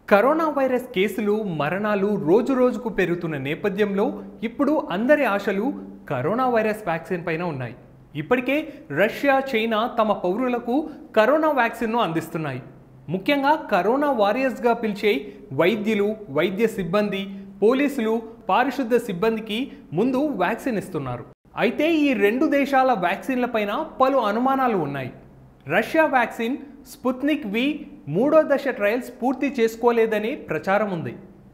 Corona virus కేసులు మరణాలు రోజు రోజుకు పెరుగుతున్న నేపథ్యంలో ఇప్పుడు అందరి ఆశలు కరోనా వైరస్ వ్యాక్సిన్ పైన ఉన్నాయి ఇప్పటికే రష్యా చైనా తమ పౌరులకు కరోనా వ్యాక్సిన్ను అందిస్తున్నాయి ముఖ్యంగా కరోనా వారియర్స్గా పిలిచే వైద్యులు వైద్య సిబ్బంది పోలీసులు పారిశుద్ధ సిబ్బందికి ముందు వ్యాక్సిన్ ఇస్తున్నారు అయితే ఈ రెండు దేశాల వ్యాక్సిన్లపైన పలు అనుమానాలు ఉన్నాయి రష్యా వ్యాక్సిన్ స్పుత్నిక్ వి మూడో దశ ట్రయల్స్ పూర్తి చేసుకోలేదని ప్రచారం ఉంది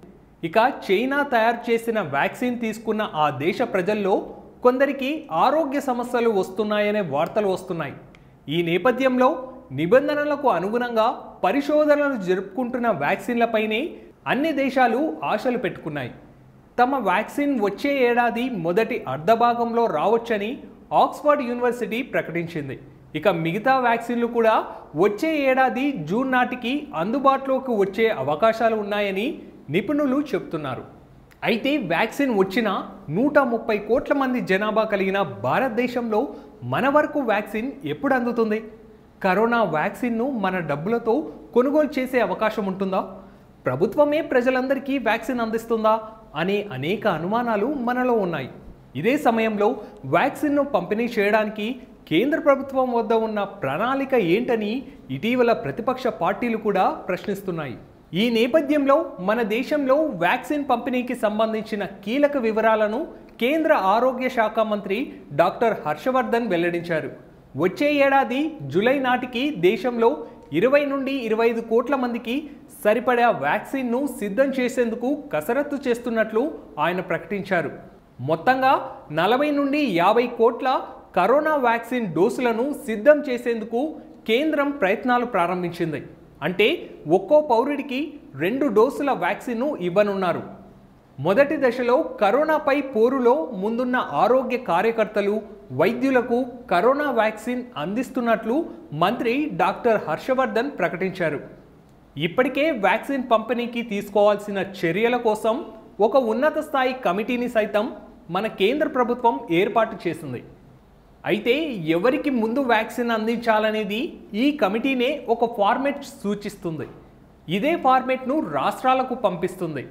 ఇక చైనా తయారు చేసిన వ్యాక్సిన్ తీసుకున్న ఆ దేశ ప్రజల్లో కొందరికి ఆరోగ్య సమస్యలు వస్తున్నాయనే వార్తలు వస్తున్నాయి ఈ నేపథ్యంలో నిబంధనలకు అనుగుణంగా పరిశోధనలు జరుపుకుంటున్న వ్యాక్సిన్లపైనే అన్ని దేశాలు ఆశలు పెట్టుకున్నాయి తమ వ్యాక్సిన్ వచ్చే ఏడాది మొదటి అర్ధభాగంలో రావచ్చని ఆక్స్ఫర్డ్ యూనివర్సిటీ ప్రకటించింది ఇక మిగతా వ్యాక్సిన్లు కూడా వచ్చే ఏడాది జూన్ నాటికి అందుబాటులోకి వచ్చే అవకాశాలు ఉన్నాయని నిపుణులు చెప్తున్నారు అయితే వ్యాక్సిన్ వచ్చిన నూట ముప్పై కోట్ల మంది జనాభా కలిగిన భారతదేశంలో మన వరకు వ్యాక్సిన్ ఎప్పుడు అందుతుంది కరోనా వ్యాక్సిన్ను మన డబ్బులతో కొనుగోలు చేసే అవకాశం ఉంటుందా ప్రభుత్వమే ప్రజలందరికీ వ్యాక్సిన్ అందిస్తుందా అనే అనేక అనుమానాలు మనలో ఉన్నాయి ఇదే సమయంలో వ్యాక్సిన్ను పంపిణీ చేయడానికి కేంద్ర ప్రభుత్వం వద్ద ఉన్న ప్రణాళిక ఏంటని ఇటీవల ప్రతిపక్ష పార్టీలు కూడా ప్రశ్నిస్తున్నాయి ఈ నేపథ్యంలో మన దేశంలో వ్యాక్సిన్ పంపిణీకి సంబంధించిన కీలక వివరాలను కేంద్ర ఆరోగ్య శాఖ మంత్రి డాక్టర్ హర్షవర్ధన్ వెల్లడించారు వచ్చే ఏడాది జూలై నాటికి దేశంలో ఇరవై నుండి ఇరవై ఐదు కోట్ల మందికి సరిపడా వ్యాక్సిన్ను సిద్ధం చేసేందుకు కసరత్తు చేస్తున్నట్లు ఆయన ప్రకటించారు మొత్తంగా నలభై నుండి యాభై కోట్ల కరోనా వ్యాక్సిన్ డోసులను సిద్ధం చేసేందుకు కేంద్రం ప్రయత్నాలు ప్రారంభించింది అంటే ఒక్కో పౌరుడికి రెండు డోసుల వ్యాక్సిన్ను ఇవ్వనున్నారు మొదటి దశలో కరోనాపై పోరులో ముందున్న ఆరోగ్య కార్యకర్తలు వైద్యులకు కరోనా వ్యాక్సిన్ అందిస్తున్నట్లు మంత్రి డాక్టర్ హర్షవర్ధన్ ప్రకటించారు ఇప్పటికే వ్యాక్సిన్ పంపిణీకి తీసుకోవాల్సిన చర్యల కోసం ఒక ఉన్నత స్థాయి కమిటీని సైతం మన కేంద్ర ప్రభుత్వం ఏర్పాటు చేసింది అయితే ఎవరికి ముందు వ్యాక్సిన్ అందించాలనేది ఈ కమిటీనే ఒక ఫార్మెట్ సూచిస్తుంది ఇదే ఫార్మెట్ను రాష్ట్రాలకు పంపిస్తుంది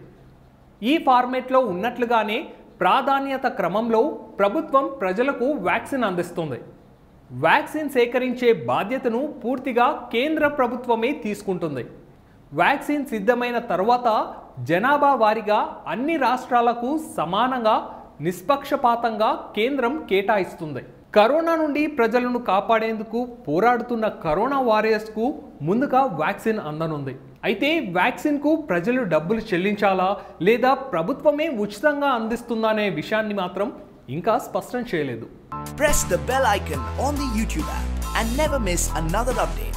ఈ ఫార్మెట్లో ఉన్నట్లుగానే ప్రాధాన్యత క్రమంలో ప్రభుత్వం ప్రజలకు వ్యాక్సిన్ అందిస్తుంది వ్యాక్సిన్ సేకరించే బాధ్యతను పూర్తిగా కేంద్ర ప్రభుత్వమే తీసుకుంటుంది వ్యాక్సిన్ సిద్ధమైన తర్వాత జనాభా వారీగా అన్ని రాష్ట్రాలకు సమానంగా నిష్పక్షపాతంగా కేంద్రం కేటాయిస్తుంది కరోనా నుండి ప్రజలను కాపాడేందుకు పోరాడుతున్న కరోనా వారియర్స్కు ముందుగా వ్యాక్సిన్ అందనుంది అయితే వ్యాక్సిన్కు ప్రజలు డబ్బులు చెల్లించాలా లేదా ప్రభుత్వమే ఉచితంగా అందిస్తుందా అనే విషయాన్ని మాత్రం ఇంకా స్పష్టం చేయలేదు Press the bell icon on the YouTube app and never miss another update.